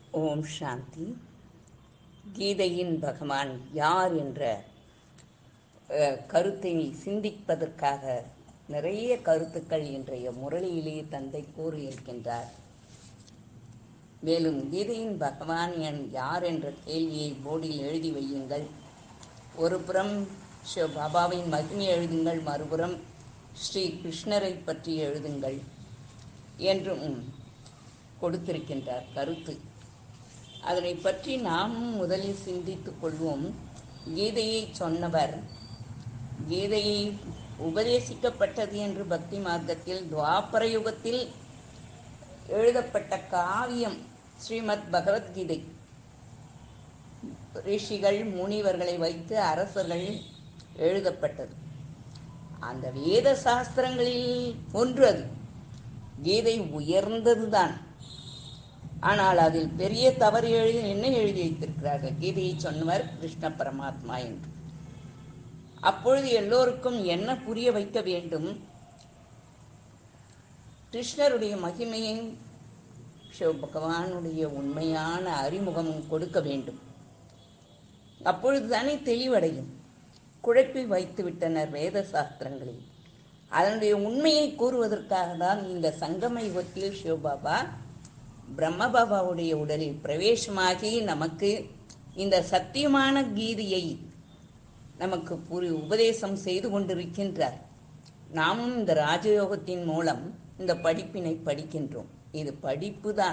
ஓம் சாந்தி கீதையின் பகவான் யார் என்ற அஹ், கருத்தை சிந்திப்பதற்காக நிறைய கருத்துக்கள் இன்றைய முரளியிலே தந்தை கூறியிருக்கின்றார் மேலும் கீதையின் பகவான் என் யார் என்ற கேள்வியை போர்டில் எழுதி வையுங்கள் ஒரு புறம் சிவ பாபாவின் மகிமை எழுதுங்கள் மறுபுறம் ஸ்ரீ கிருஷ்ணரை பற்றி எழுதுங்கள் என்றும் கொடுத்திருக்கின்றார் கருத்து அதனை பற்றி நாமும் முதலில் சிந்தித்துக் கொள்வோம் கீதையை சொன்னவர் கீதையை உபதேசிக்கப்பட்டது என்று பக்தி மார்க்கத்தில் துவாபர யுகத்தில் எழுதப்பட்ட காவியம் ஸ்ரீமத் பகவத்கீதை ரிஷிகள் முனிவர்களை வைத்து அரசர்கள் எழுதப்பட்டது அந்த வேத சாஸ்திரங்களில் ஒன்று அது கீதை உயர்ந்ததுதான் ஆனால் அதில் பெரிய தவறு எழுதி என்ன எழுதி வைத்திருக்கிறார்கள் கீதையை சொன்னவர் கிருஷ்ண பரமாத்மா என்று அப்பொழுது எல்லோருக்கும் என்ன புரிய வைக்க வேண்டும் கிருஷ்ணருடைய மகிமையை சிவ பகவானுடைய உண்மையான அறிமுகமும் கொடுக்க வேண்டும் அப்பொழுதுதானே தெளிவடையும் குழப்பி வைத்து விட்டனர் வேத சாஸ்திரங்களில் அதனுடைய உண்மையை கூறுவதற்காக தான் இந்த சங்கம யுகத்தில் சிவபாபா பிரம்மபாபாவுடைய உடலில் பிரவேசமாகி நமக்கு இந்த சத்தியமான கீதையை நமக்கு புரி உபதேசம் செய்து கொண்டிருக்கின்றார் நாமும் இந்த ராஜயோகத்தின் மூலம் இந்த படிப்பினை படிக்கின்றோம் இது படிப்பு தான்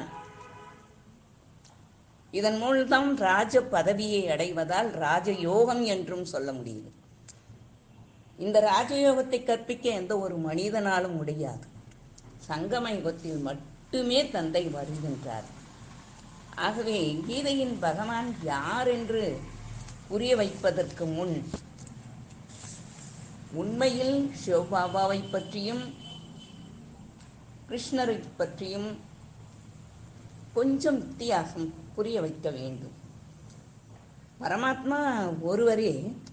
இதன் மூலம் ராஜ பதவியை அடைவதால் ராஜயோகம் என்றும் சொல்ல முடியுது இந்த ராஜயோகத்தை கற்பிக்க எந்த ஒரு மனிதனாலும் முடியாது சங்கம யுகத்தில் மட்டுமே தந்தை வருகின்றார் ஆகவே கீதையின் பகவான் யார் என்று புரிய வைப்பதற்கு முன் உண்மையில் சிவபாபாவை பற்றியும் கிருஷ்ணரை பற்றியும் கொஞ்சம் வித்தியாசம் புரிய வைக்க வேண்டும் பரமாத்மா ஒருவரே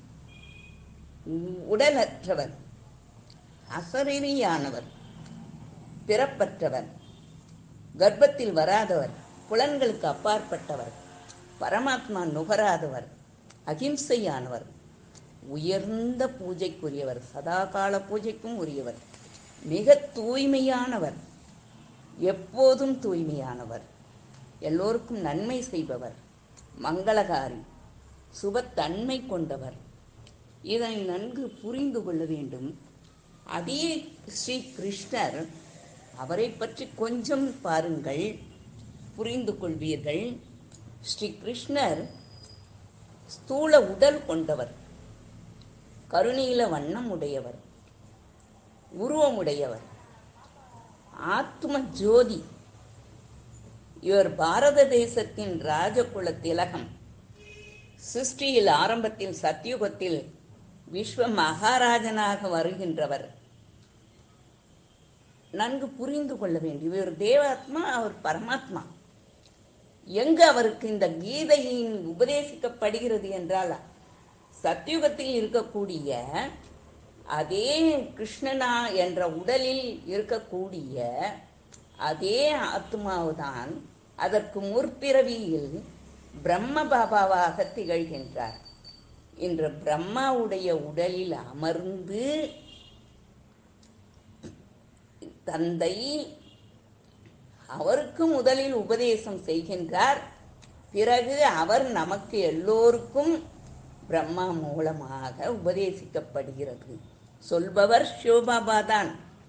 உடலற்றவர் அசரீரியானவர் பிறப்பற்றவர் கர்ப்பத்தில் வராதவர் புலன்களுக்கு அப்பாற்பட்டவர் பரமாத்மா நுகராதவர் அகிம்சையானவர் உயர்ந்த பூஜைக்குரியவர் சதாகால பூஜைக்கும் உரியவர் மிக தூய்மையானவர் எப்போதும் தூய்மையானவர் எல்லோருக்கும் நன்மை செய்பவர் மங்களகாரி சுபத்தன்மை கொண்டவர் இதனை நன்கு புரிந்து கொள்ள வேண்டும் அதே ஸ்ரீ கிருஷ்ணர் அவரை பற்றி கொஞ்சம் பாருங்கள் புரிந்து கொள்வீர்கள் ஸ்ரீ கிருஷ்ணர் ஸ்தூல உடல் கொண்டவர் கருநீல வண்ணம் உடையவர் உருவமுடையவர் ஆத்ம ஜோதி இவர் பாரத தேசத்தின் ராஜகுல திலகம் சிருஷ்டியில் ஆரம்பத்தில் சத்தியுகத்தில் விஸ்வ மகாராஜனாக வருகின்றவர் நன்கு புரிந்து கொள்ள வேண்டும் இவர் தேவாத்மா அவர் பரமாத்மா எங்கு அவருக்கு இந்த கீதையின் உபதேசிக்கப்படுகிறது என்றால் சத்தியுகத்தில் இருக்கக்கூடிய அதே கிருஷ்ணனா என்ற உடலில் இருக்கக்கூடிய அதே ஆத்மாவுதான் அதற்கு முற்பிறவியில் பிரம்ம பாபாவாக திகழ்கின்றார் இன்று பிரம்மாவுடைய உடலில் அமர்ந்து தந்தை அவருக்கு முதலில் உபதேசம் செய்கின்றார் பிறகு அவர் நமக்கு எல்லோருக்கும் பிரம்மா மூலமாக உபதேசிக்கப்படுகிறது சொல்பவர் சிவபாபா தான்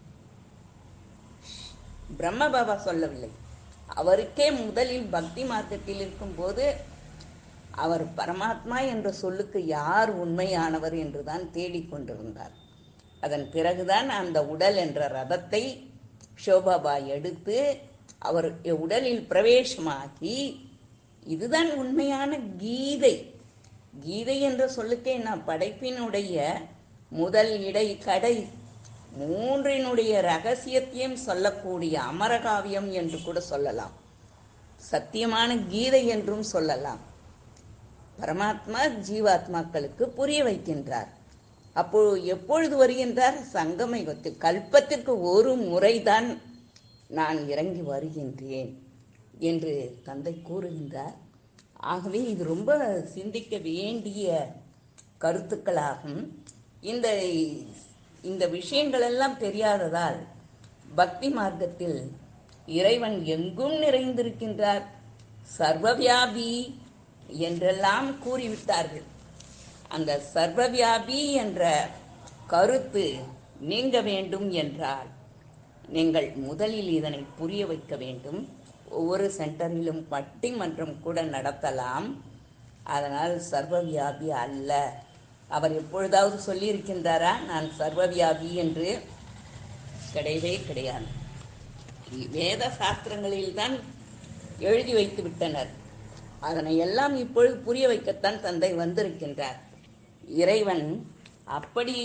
பிரம்ம பாபா சொல்லவில்லை அவருக்கே முதலில் பக்தி மார்க்கத்தில் இருக்கும்போது அவர் பரமாத்மா என்ற சொல்லுக்கு யார் உண்மையானவர் என்றுதான் தேடிக்கொண்டிருந்தார் அதன் பிறகுதான் அந்த உடல் என்ற ரதத்தை ஷோபாபா எடுத்து அவர் உடலில் பிரவேசமாகி இதுதான் உண்மையான கீதை கீதை என்ற சொல்லுக்கே நான் படைப்பினுடைய முதல் இடை கடை மூன்றினுடைய ரகசியத்தையும் சொல்லக்கூடிய அமரகாவியம் என்று கூட சொல்லலாம் சத்தியமான கீதை என்றும் சொல்லலாம் பரமாத்மா ஜீவாத்மாக்களுக்கு புரிய வைக்கின்றார் அப்போ எப்பொழுது வருகின்றார் சங்கம யுகத்தில் கல்பத்திற்கு ஒரு முறைதான் நான் இறங்கி வருகின்றேன் என்று தந்தை கூறுகின்றார் ஆகவே இது ரொம்ப சிந்திக்க வேண்டிய கருத்துக்களாகும் இந்த இந்த விஷயங்கள் எல்லாம் தெரியாததால் பக்தி மார்க்கத்தில் இறைவன் எங்கும் நிறைந்திருக்கின்றார் சர்வவியாபி என்றெல்லாம் கூறிவிட்டார்கள் அந்த சர்வவியாபி என்ற கருத்து நீங்க வேண்டும் என்றால் நீங்கள் முதலில் இதனை புரிய வைக்க வேண்டும் ஒவ்வொரு சென்டரிலும் பட்டிமன்றம் கூட நடத்தலாம் அதனால் சர்வவியாபி அல்ல அவர் எப்பொழுதாவது சொல்லியிருக்கின்றாரா நான் சர்வவியாபி என்று கிடையவே கிடையாது வேத சாஸ்திரங்களில்தான் எழுதி வைத்து விட்டனர் அதனை எல்லாம் இப்பொழுது புரிய வைக்கத்தான் தந்தை வந்திருக்கின்றார் இறைவன் அப்படி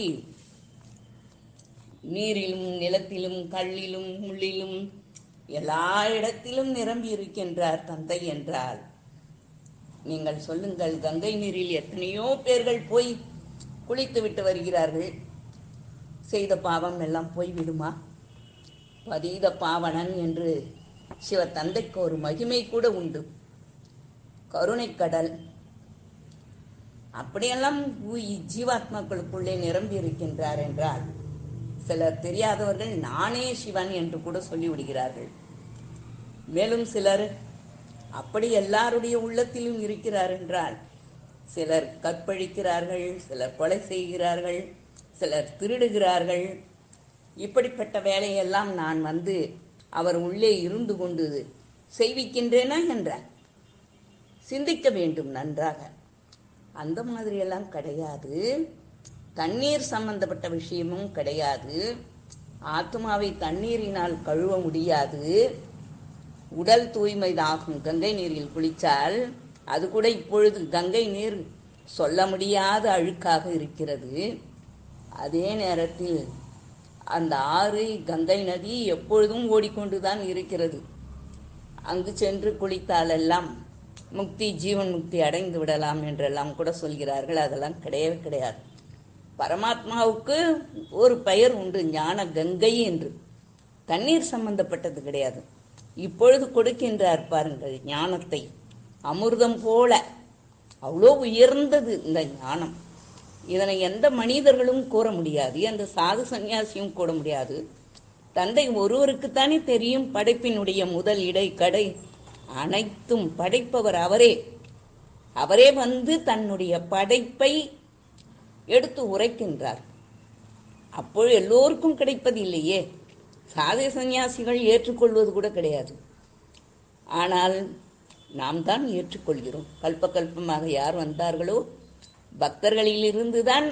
நீரிலும் நிலத்திலும் கல்லிலும் முள்ளிலும் எல்லா இடத்திலும் நிரம்பி இருக்கின்றார் தந்தை என்றால் நீங்கள் சொல்லுங்கள் கங்கை நீரில் எத்தனையோ பேர்கள் போய் குளித்து விட்டு வருகிறார்கள் செய்த பாவம் எல்லாம் போய்விடுமா பதீத பாவனன் என்று சிவ தந்தைக்கு ஒரு மகிமை கூட உண்டு கருணைக்கடல் அப்படியெல்லாம் உய்- ஜீவாத்மாக்களுக்குள்ளே நிரம்பி இருக்கின்றார் என்றால் சிலர் தெரியாதவர்கள் நானே சிவன் என்று கூட சொல்லிவிடுகிறார்கள் மேலும் சிலர் அப்படி எல்லாருடைய உள்ளத்திலும் இருக்கிறார் என்றால் சிலர் கற்பழிக்கிறார்கள் சிலர் கொலை செய்கிறார்கள் சிலர் திருடுகிறார்கள் இப்படிப்பட்ட வேலையெல்லாம் நான் வந்து அவர் உள்ளே இருந்து கொண்டு செய்விக்கின்றேனா என்றார் சிந்திக்க வேண்டும் நன்றாக அந்த மாதிரியெல்லாம் கிடையாது தண்ணீர் சம்பந்தப்பட்ட விஷயமும் கிடையாது ஆத்மாவை தண்ணீரினால் கழுவ முடியாது உடல் தூய்மைதாகும் கங்கை நீரில் குளித்தால் அது கூட இப்பொழுது கங்கை நீர் சொல்ல முடியாத அழுக்காக இருக்கிறது அதே நேரத்தில் அந்த ஆறு கங்கை நதி எப்பொழுதும் ஓடிக்கொண்டுதான் இருக்கிறது அங்கு சென்று குளித்தாலெல்லாம் முக்தி ஜீவன் முக்தி அடைந்து விடலாம் என்றெல்லாம் கூட சொல்கிறார்கள் அதெல்லாம் கிடையவே கிடையாது பரமாத்மாவுக்கு ஒரு பெயர் உண்டு ஞான கங்கை என்று தண்ணீர் சம்பந்தப்பட்டது கிடையாது இப்பொழுது கொடுக்கின்றார் பாருங்கள் ஞானத்தை அமிர்தம் போல அவ்வளோ உயர்ந்தது இந்த ஞானம் இதனை எந்த மனிதர்களும் கூற முடியாது எந்த சாது சந்நியாசியும் கூற முடியாது தந்தை ஒருவருக்குத்தானே தெரியும் படைப்பினுடைய முதல் இடை கடை அனைத்தும் படைப்பவர் அவரே அவரே வந்து தன்னுடைய படைப்பை எடுத்து உரைக்கின்றார் அப்பொழுது எல்லோருக்கும் கிடைப்பது இல்லையே சாதை சந்நியாசிகள் ஏற்றுக்கொள்வது கூட கிடையாது ஆனால் நாம் தான் ஏற்றுக்கொள்கிறோம் கல்ப கல்பமாக யார் வந்தார்களோ பக்தர்களிலிருந்து தான்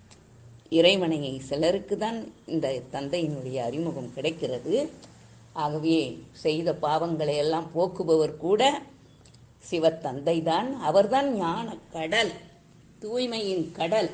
இறைவனை சிலருக்கு தான் இந்த தந்தையினுடைய அறிமுகம் கிடைக்கிறது ஆகவே செய்த பாவங்களை எல்லாம் போக்குபவர் கூட சிவத்தந்தை தான் அவர்தான் ஞான கடல் தூய்மையின் கடல்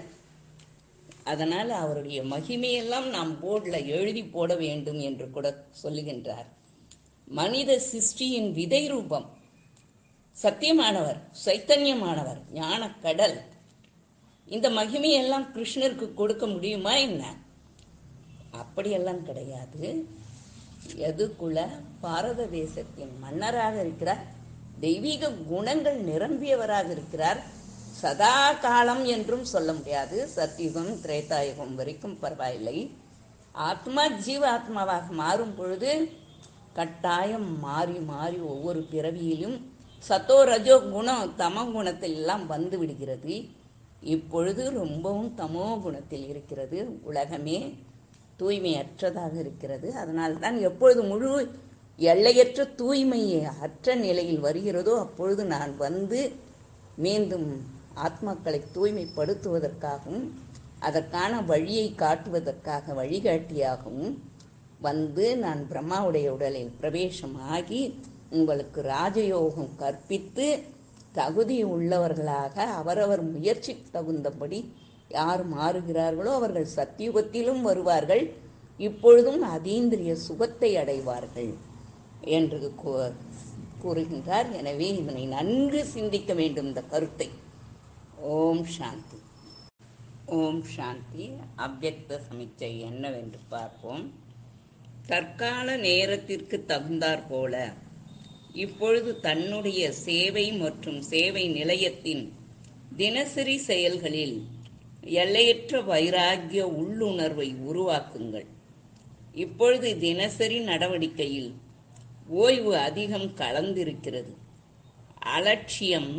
அதனால் அவருடைய மகிமையெல்லாம் நாம் போர்டில் எழுதி போட வேண்டும் என்று கூட சொல்லுகின்றார் மனித சிருஷ்டியின் விதை ரூபம் சத்தியமானவர் சைத்தன்யமானவர் ஞான கடல் இந்த மகிமையெல்லாம் கிருஷ்ணருக்கு கொடுக்க முடியுமா என்ன அப்படியெல்லாம் கிடையாது எதுக்குள்ள பாரத தேசத்தின் மன்னராக இருக்கிறார் தெய்வீக குணங்கள் நிரம்பியவராக இருக்கிறார் சதா காலம் என்றும் சொல்ல முடியாது சத்தியுகம் திரேதாயுகம் வரைக்கும் பரவாயில்லை ஆத்மா ஜீவ ஆத்மாவாக மாறும் பொழுது கட்டாயம் மாறி மாறி ஒவ்வொரு பிறவியிலும் சத்தோ ரஜோ குணம் தமோ குணத்தில் எல்லாம் வந்து விடுகிறது இப்பொழுது ரொம்பவும் தமோ குணத்தில் இருக்கிறது உலகமே தூய்மையற்றதாக இருக்கிறது அதனால் தான் எப்பொழுது முழு எல்லையற்ற தூய்மை அற்ற நிலையில் வருகிறதோ அப்பொழுது நான் வந்து மீண்டும் ஆத்மாக்களை தூய்மைப்படுத்துவதற்காகவும் அதற்கான வழியை காட்டுவதற்காக வழிகாட்டியாகவும் வந்து நான் பிரம்மாவுடைய உடலில் பிரவேசமாகி உங்களுக்கு ராஜயோகம் கற்பித்து தகுதி உள்ளவர்களாக அவரவர் முயற்சி தகுந்தபடி யார் மாறுகிறார்களோ அவர்கள் சத்தியுகத்திலும் வருவார்கள் இப்பொழுதும் அதீந்திரிய சுகத்தை அடைவார்கள் என்று கூ- கூறுகின்றார் எனவே இதனை நன்கு சிந்திக்க வேண்டும் இந்த கருத்தை ஓம் சாந்தி ஓம் சாந்தி அவ்யக்த சமிச்சை என்னவென்று பார்ப்போம் தற்கால நேரத்திற்கு தகுந்தாற் போல இப்பொழுது தன்னுடைய சேவை மற்றும் சேவை நிலையத்தின் தினசரி செயல்களில் எல்லையற்ற வைராகிய உள்ளுணர்வை உருவாக்குங்கள் இப்பொழுது தினசரி நடவடிக்கையில் ஓய்வு அதிகம் கலந்திருக்கிறது அலட்சியம்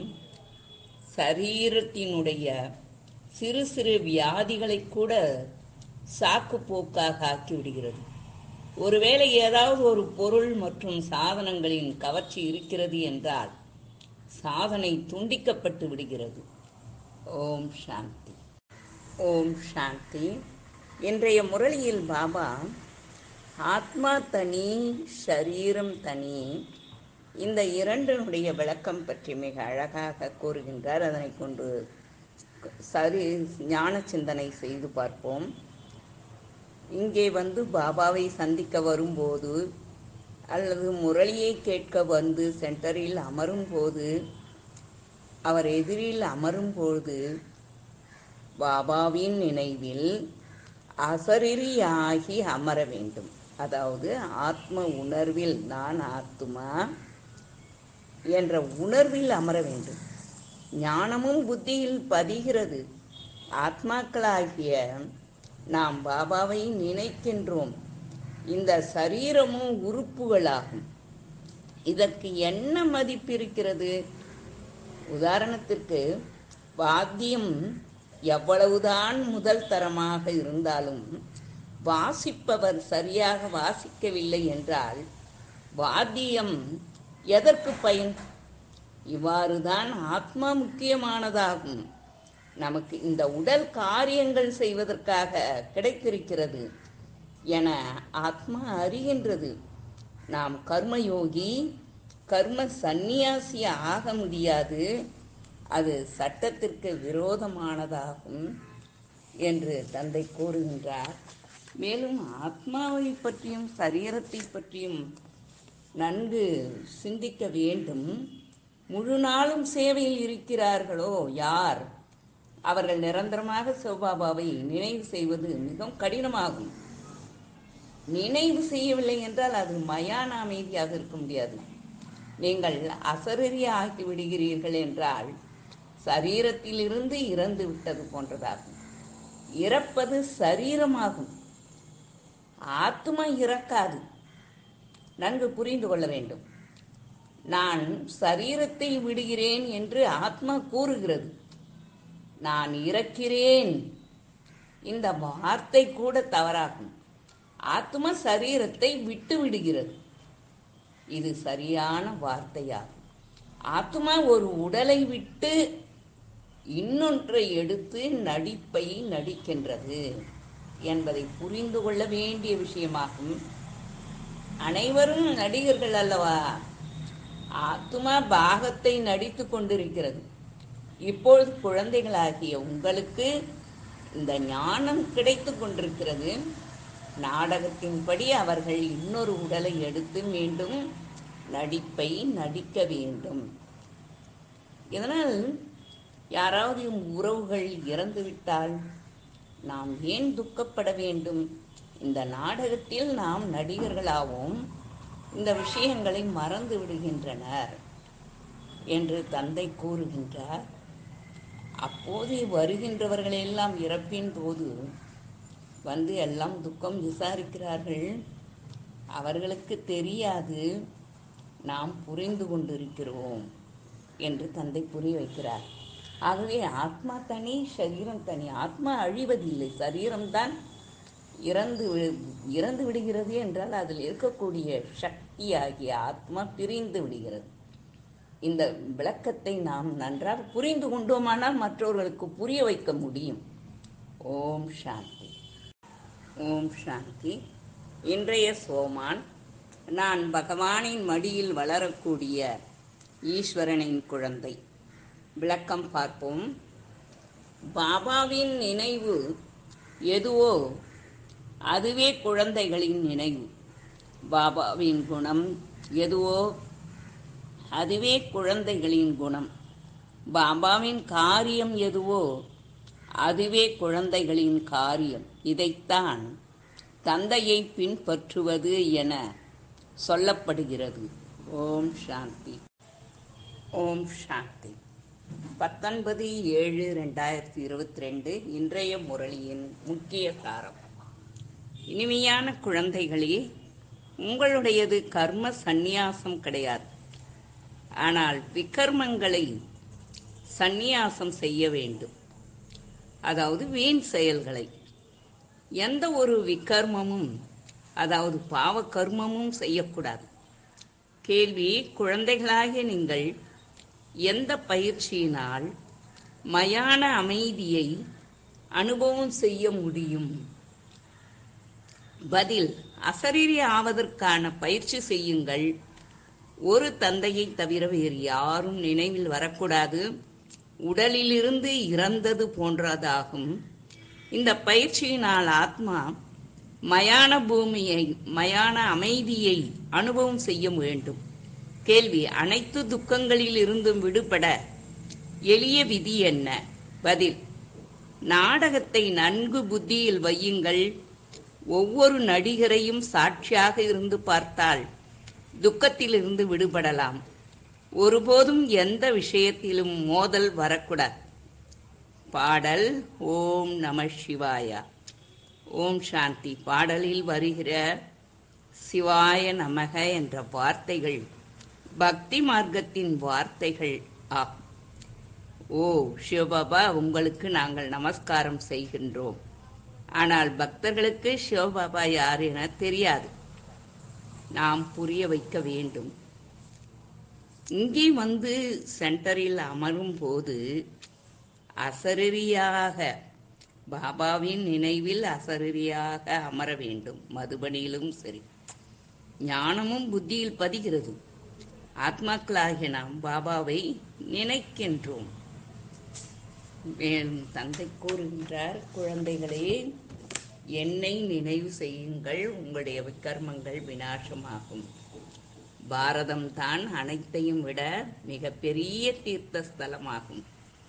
சரீரத்தினுடைய சிறு சிறு வியாதிகளை கூட சாக்கு போக்காக ஆக்கிவிடுகிறது ஒருவேளை ஏதாவது ஒரு பொருள் மற்றும் சாதனங்களின் கவர்ச்சி இருக்கிறது என்றால் சாதனை துண்டிக்கப்பட்டு விடுகிறது ஓம் சாந்தி ஓம் சாந்தி இன்றைய முரளியில் பாபா ஆத்மா தனி ஷரீரம் தனி இந்த இரண்டினுடைய விளக்கம் பற்றி மிக அழகாக கூறுகின்றார் அதனை கொண்டு சரி ஞான சிந்தனை செய்து பார்ப்போம் இங்கே வந்து பாபாவை சந்திக்க வரும்போது அல்லது முரளியை கேட்க வந்து சென்டரில் அமரும் போது அவர் எதிரில் அமரும் பொழுது பாபாவின் நினைவில் அசரிரியாகி அமர வேண்டும் அதாவது ஆத்ம உணர்வில் நான் ஆத்மா என்ற உணர்வில் அமர வேண்டும் ஞானமும் புத்தியில் பதிகிறது ஆத்மாக்களாகிய நாம் பாபாவை நினைக்கின்றோம் இந்த சரீரமும் உறுப்புகளாகும் இதற்கு என்ன மதிப்பு இருக்கிறது உதாரணத்திற்கு வாத்தியம் எவ்வளவுதான் முதல் தரமாக இருந்தாலும் வாசிப்பவர் சரியாக வாசிக்கவில்லை என்றால் வாத்தியம் எதற்கு பயன் இவ்வாறுதான் ஆத்மா முக்கியமானதாகும் நமக்கு இந்த உடல் காரியங்கள் செய்வதற்காக கிடைத்திருக்கிறது என ஆத்மா அறிகின்றது நாம் கர்மயோகி கர்ம சந்நியாசி ஆக முடியாது அது சட்டத்திற்கு விரோதமானதாகும் என்று தந்தை கூறுகின்றார் மேலும் ஆத்மாவை பற்றியும் சரீரத்தை பற்றியும் நன்கு சிந்திக்க வேண்டும் முழு நாளும் சேவையில் இருக்கிறார்களோ யார் அவர்கள் நிரந்தரமாக சிவபாபாவை நினைவு செய்வது மிகவும் கடினமாகும் நினைவு செய்யவில்லை என்றால் அது மயான அமைதியாக இருக்க முடியாது நீங்கள் அசரறி ஆகி விடுகிறீர்கள் என்றால் சரீரத்திலிருந்து இறந்து விட்டது போன்றதாகும் இறப்பது சரீரமாகும் ஆத்மா இறக்காது நன்கு புரிந்து கொள்ள வேண்டும் நான் சரீரத்தை விடுகிறேன் என்று ஆத்மா கூறுகிறது நான் இறக்கிறேன் இந்த வார்த்தை கூட தவறாகும் ஆத்மா சரீரத்தை விட்டு விடுகிறது இது சரியான வார்த்தையாகும் ஆத்மா ஒரு உடலை விட்டு இன்னொன்றை எடுத்து நடிப்பை நடிக்கின்றது என்பதை புரிந்து கொள்ள வேண்டிய விஷயமாகும் அனைவரும் நடிகர்கள் அல்லவா ஆத்மா பாகத்தை நடித்து கொண்டிருக்கிறது இப்பொழுது குழந்தைகளாகிய உங்களுக்கு இந்த ஞானம் கிடைத்து கொண்டிருக்கிறது நாடகத்தின்படி அவர்கள் இன்னொரு உடலை எடுத்து மீண்டும் நடிப்பை நடிக்க வேண்டும் இதனால் யாராவது உறவுகள் இறந்துவிட்டால் நாம் ஏன் துக்கப்பட வேண்டும் இந்த நாடகத்தில் நாம் நடிகர்களாகவும் இந்த விஷயங்களை மறந்து விடுகின்றனர் என்று தந்தை கூறுகின்றார் அப்போது வருகின்றவர்கள் எல்லாம் இறப்பின் போது வந்து எல்லாம் துக்கம் விசாரிக்கிறார்கள் அவர்களுக்கு தெரியாது நாம் புரிந்து கொண்டிருக்கிறோம் என்று தந்தை புரிய வைக்கிறார் ஆகவே ஆத்மா தனி சரீரம் தனி ஆத்மா அழிவதில்லை சரீரம்தான் இறந்து வி- இறந்து விடுகிறது என்றால் அதில் இருக்கக்கூடிய சக்தியாகிய ஆத்மா பிரிந்து விடுகிறது இந்த விளக்கத்தை நாம் நன்றாக புரிந்து கொண்டோமானால் மற்றவர்களுக்கு புரிய வைக்க முடியும் ஓம் சாந்தி ஓம் சாந்தி இன்றைய சோமான் நான் பகவானின் மடியில் வளரக்கூடிய ஈஸ்வரனின் குழந்தை விளக்கம் பார்ப்போம் பாபாவின் நினைவு எதுவோ அதுவே குழந்தைகளின் நினைவு பாபாவின் குணம் எதுவோ அதுவே குழந்தைகளின் குணம் பாபாவின் காரியம் எதுவோ அதுவே குழந்தைகளின் காரியம் இதைத்தான் தந்தையை பின்பற்றுவது என சொல்லப்படுகிறது ஓம் சாந்தி ஓம் சாந்தி பத்தொன்பது ஏழு ரெண்டாயிரத்தி இருபத்தி ரெண்டு இன்றைய முரளியின் முக்கிய சாரம் இனிமையான குழந்தைகளே உங்களுடையது கர்ம சந்நியாசம் கிடையாது ஆனால் விக்கர்மங்களை சந்நியாசம் செய்ய வேண்டும் அதாவது வீண் செயல்களை எந்த ஒரு விக்கர்மமும் அதாவது பாவ கர்மமும் செய்யக்கூடாது கேள்வி குழந்தைகளாகிய நீங்கள் எந்த பயிற்சியினால் மயான அமைதியை அனுபவம் செய்ய முடியும் பதில் அசரீரி ஆவதற்கான பயிற்சி செய்யுங்கள் ஒரு தந்தையை தவிர வேறு யாரும் நினைவில் வரக்கூடாது உடலிலிருந்து இறந்தது போன்றதாகும் இந்த பயிற்சியினால் ஆத்மா மயான பூமியை மயான அமைதியை அனுபவம் செய்ய வேண்டும் கேள்வி அனைத்து துக்கங்களில் இருந்தும் விடுபட எளிய விதி என்ன பதில் நாடகத்தை நன்கு புத்தியில் வையுங்கள் ஒவ்வொரு நடிகரையும் சாட்சியாக இருந்து பார்த்தால் துக்கத்திலிருந்து விடுபடலாம் ஒருபோதும் எந்த விஷயத்திலும் மோதல் வரக்கூடாது பாடல் ஓம் நம சிவாயா ஓம் சாந்தி பாடலில் வருகிற சிவாய நமக என்ற வார்த்தைகள் பக்தி மார்க்கத்தின் வார்த்தைகள் ஆகும் ஓ சிவபாபா உங்களுக்கு நாங்கள் நமஸ்காரம் செய்கின்றோம் ஆனால் பக்தர்களுக்கு சிவபாபா யார் என தெரியாது நாம் புரிய வைக்க வேண்டும் இங்கே வந்து சென்டரில் அமரும் போது அசரீரியாக பாபாவின் நினைவில் அசரீரியாக அமர வேண்டும் மதுபனியிலும் சரி ஞானமும் புத்தியில் பதிகிறது ஆத்மாக்களாகிய நாம் பாபாவை நினைக்கின்றோம் மேலும் தந்தை கூறுகின்றார் குழந்தைகளே என்னை நினைவு செய்யுங்கள் உங்களுடைய விக்கர்மங்கள் வினாசமாகும் பாரதம் தான் அனைத்தையும் விட மிகப்பெரிய தீர்த்த ஸ்தலமாகும்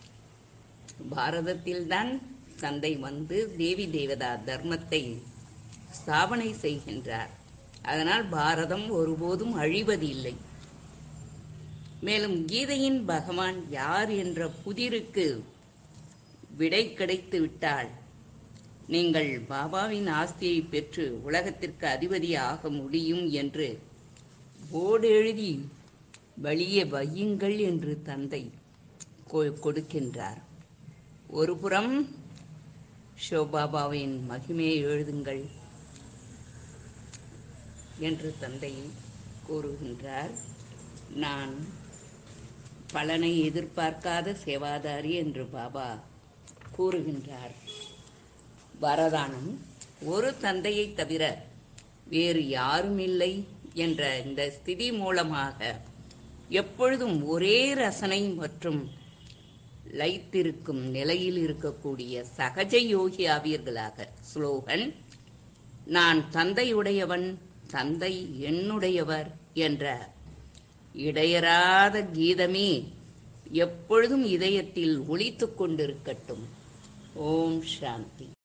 பாரதத்தில்தான் தந்தை வந்து தேவி தேவதா தர்மத்தை ஸ்தாபனை செய்கின்றார் அதனால் பாரதம் ஒருபோதும் அழிவதில்லை மேலும் கீதையின் பகவான் யார் என்ற புதிருக்கு விடை கிடைத்து விட்டால் நீங்கள் பாபாவின் ஆஸ்தியை பெற்று உலகத்திற்கு அதிபதி ஆக முடியும் என்று போர்டு எழுதி வழியே வையுங்கள் என்று தந்தை கொ- கொடுக்கின்றார் ஒரு புறம் சிவபாபாவின் மகிமையை எழுதுங்கள் என்று தந்தை கூறுகின்றார் நான் பலனை எதிர்பார்க்காத சேவாதாரி என்று பாபா கூறுகின்றார் வரதானம் ஒரு தந்தையை தவிர வேறு யாரும் இல்லை என்ற இந்த ஸ்திதி மூலமாக எப்பொழுதும் ஒரே ரசனை மற்றும் லைத்திருக்கும் நிலையில் இருக்கக்கூடிய சகஜ யோகி ஆவீர்களாக ஸ்லோகன் நான் தந்தையுடையவன் தந்தை என்னுடையவர் என்ற இடையறாத கீதமே எப்பொழுதும் இதயத்தில் ஒலித்துக் கொண்டிருக்கட்டும் ஓம் சாந்தி